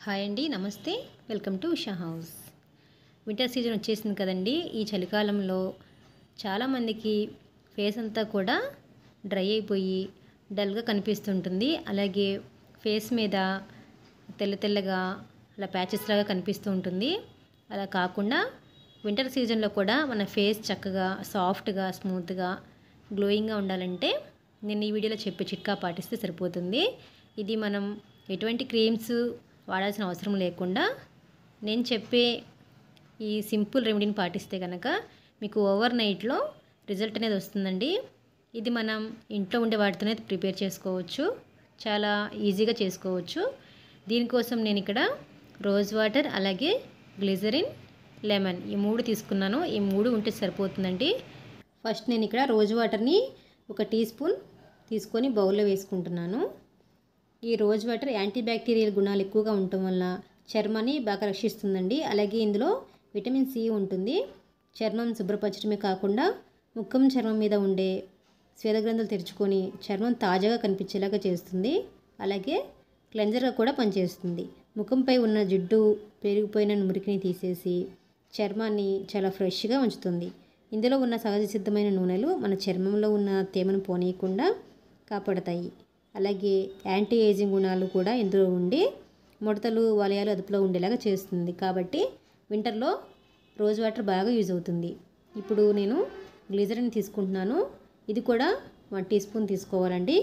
hi అండి నమస్తే welcome to Usha house winter season వచ్చేసింది కదండి ఈ చలికాలంలో చాలామందికి ఫేస్ అంతా కూడా డ్రై అయిపోయి డల్గా కనిపిస్తుంటుంది అలాగే ఫేస్ మీద తెల్ల తెల్లగా అలా ప్యాచెస్ లాగా కనిపిస్తూ ఉంటుంది అలా కాకుండా వింటర్ సీజన్లో కూడా మన ఫేస్ చక్కగా సాఫ్ట్గా స్మూత్గా గ్లోయింగ్గా ఉండాలంటే నేను ఈ వీడియోలో చెప్పే చిట్కా పాటిస్తే సరిపోతుంది ఇది మనం ఎటువంటి క్రీమ్స్ వాడాల్సిన అవసరం లేకుండా నేను చెప్పే ఈ సింపుల్ రెమెడీని పాటిస్తే కనుక మీకు ఓవర్ నైట్లో రిజల్ట్ అనేది వస్తుందండి ఇది మనం ఇంట్లో ఉండే వాటితోనే ప్రిపేర్ చేసుకోవచ్చు చాలా ఈజీగా చేసుకోవచ్చు దీనికోసం నేను ఇక్కడ రోజ్ వాటర్ అలాగే గ్లిజరిన్ లెమన్ ఈ మూడు తీసుకున్నాను ఈ మూడు ఉంటే సరిపోతుందండి ఫస్ట్ నేను ఇక్కడ రోజ్ వాటర్ని ఒక టీ స్పూన్ తీసుకొని బౌల్లో వేసుకుంటున్నాను ఈ రోజ్ వాటర్ యాంటీ బ్యాక్టీరియల్ గుణాలు ఎక్కువగా ఉండటం వల్ల చర్మాన్ని బాగా రక్షిస్తుందండి అలాగే ఇందులో విటమిన్ సి ఉంటుంది చర్మం శుభ్రపరచడమే కాకుండా ముఖం చర్మం మీద ఉండే స్వేదగ్రంథులు తెరుచుకొని చర్మం తాజాగా కనిపించేలాగా చేస్తుంది అలాగే క్లెన్జర్గా కూడా పనిచేస్తుంది ముఖంపై ఉన్న జిడ్డు పెరిగిపోయిన మురికిని తీసేసి చర్మాన్ని చాలా ఫ్రెష్గా ఉంచుతుంది ఇందులో ఉన్న సహజ సిద్ధమైన నూనెలు మన చర్మంలో ఉన్న తేమను పోనీయకుండా కాపాడతాయి అలాగే యాంటీ ఏజింగ్ గుణాలు కూడా ఇందులో ఉండి ముడతలు వలయాలు అదుపులో ఉండేలాగా చేస్తుంది కాబట్టి వింటర్లో రోజ్ వాటర్ బాగా యూజ్ అవుతుంది ఇప్పుడు నేను గ్లిజరిన్ తీసుకుంటున్నాను ఇది కూడా వన్ టీ స్పూన్ తీసుకోవాలండి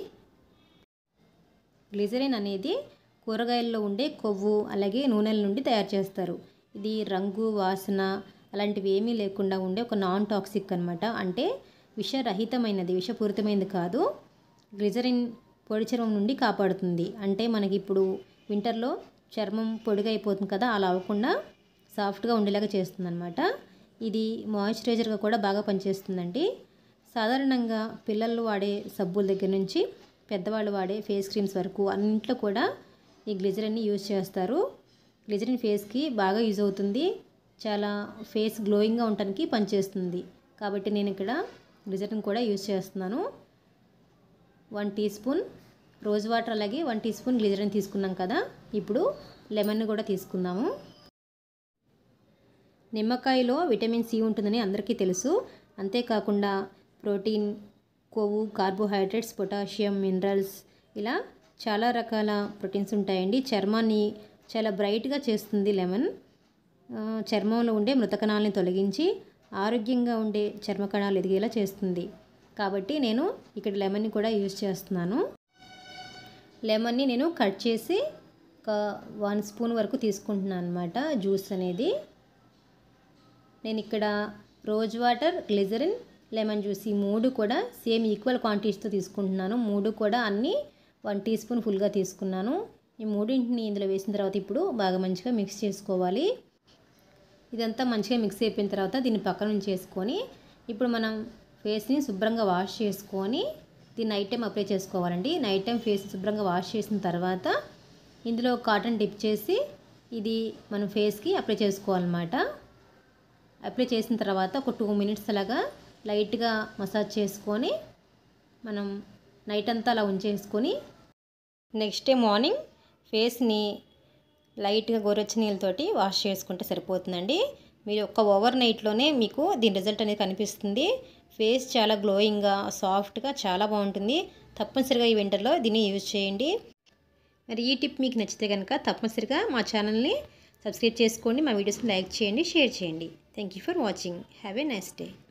గ్లిజరిన్ అనేది కూరగాయల్లో ఉండే కొవ్వు అలాగే నూనెల నుండి తయారు చేస్తారు ఇది రంగు వాసన అలాంటివి ఏమీ లేకుండా ఉండే ఒక నాన్ టాక్సిక్ అనమాట అంటే విషరహితమైనది విషపూరితమైనది కాదు గ్లిజరిన్ పొడి చర్మం నుండి కాపాడుతుంది అంటే మనకి ఇప్పుడు వింటర్లో చర్మం పొడిగా అయిపోతుంది కదా అలా అవ్వకుండా సాఫ్ట్గా ఉండేలాగా చేస్తుంది అనమాట ఇది మాయిశ్చరైజర్గా కూడా బాగా పనిచేస్తుందండి సాధారణంగా పిల్లలు వాడే సబ్బుల దగ్గర నుంచి పెద్దవాళ్ళు వాడే ఫేస్ క్రీమ్స్ వరకు అన్నింట్లో కూడా ఈ గ్లిజరిన్ని యూజ్ చేస్తారు గ్లిజరిన్ ఫేస్కి బాగా యూజ్ అవుతుంది చాలా ఫేస్ గ్లోయింగ్గా ఉండటానికి పనిచేస్తుంది కాబట్టి నేను ఇక్కడ గ్లిజరిన్ కూడా యూజ్ చేస్తున్నాను one teaspoon rose water అలాగే వన్ టీ స్పూన్ గ్లిజరిన్ తీసుకున్నాం కదా ఇప్పుడు లెమన్ కూడా తీసుకుందాము నిమ్మకాయలో విటమిన్ సి ఉంటుందని అందరికీ తెలుసు అంతేకాకుండా ప్రోటీన్ కొవ్వు కార్బోహైడ్రేట్స్ పొటాషియం మినరల్స్ ఇలా చాలా రకాల ప్రోటీన్స్ ఉంటాయండి చర్మాన్ని చాలా బ్రైట్గా చేస్తుంది లెమన్ చర్మంలో ఉండే మృతకణాలని తొలగించి ఆరోగ్యంగా ఉండే చర్మ కణాలు ఎదిగేలా చేస్తుంది కాబట్టి నేను ఇక్కడ లెమన్ని కూడా యూజ్ చేస్తున్నాను లెమన్ని నేను కట్ చేసి ఒక వన్ స్పూన్ వరకు తీసుకుంటున్నాను అనమాట జ్యూస్ అనేది నేను ఇక్కడ rose water glycerin lemon juice ఈ మూడు కూడా సేమ్ ఈక్వల్ క్వాంటిటీస్తో తీసుకుంటున్నాను మూడు కూడా అన్నీ వన్ టీ స్పూన్ ఫుల్గా తీసుకున్నాను ఈ మూడింటిని ఇందులో వేసిన తర్వాత ఇప్పుడు బాగా మంచిగా మిక్స్ చేసుకోవాలి ఇదంతా మంచిగా మిక్స్ అయిపోయిన తర్వాత దీన్ని పక్కన నుంచి చేసుకొని ఇప్పుడు మనం ఫేస్ని శుభ్రంగా వాష్ చేసుకొని దీన్ని నైట్ టైం అప్లై చేసుకోవాలండి నైట్ టైం ఫేస్ శుభ్రంగా వాష్ చేసిన తర్వాత ఇందులో కాటన్ డిప్ చేసి ఇది మనం ఫేస్కి అప్లై చేసుకోవాలన్నమాట అప్లై చేసిన తర్వాత ఒక టూ మినిట్స్ అలాగా లైట్గా మసాజ్ చేసుకొని మనం నైట్ అంతా అలా ఉంచేసుకొని నెక్స్ట్ డే మార్నింగ్ ఫేస్ని లైట్గా గోరొచ్చి నీళ్ళతోటి వాష్ చేసుకుంటే సరిపోతుందండి మీరు ఒక్క ఓవర్ నైట్లోనే మీకు దీని రిజల్ట్ అనేది కనిపిస్తుంది ఫేస్ చాలా గ్లోయింగ్గా సాఫ్ట్గా చాలా బాగుంటుంది తప్పనిసరిగా ఈ వింటర్లో దీన్ని యూజ్ చేయండి మరి ఈ టిప్ మీకు నచ్చితే కనుక తప్పనిసరిగా మా ఛానల్ని సబ్స్క్రైబ్ చేసుకోండి మా వీడియోస్ని లైక్ చేయండి షేర్ చేయండి thank you for watching have a nice day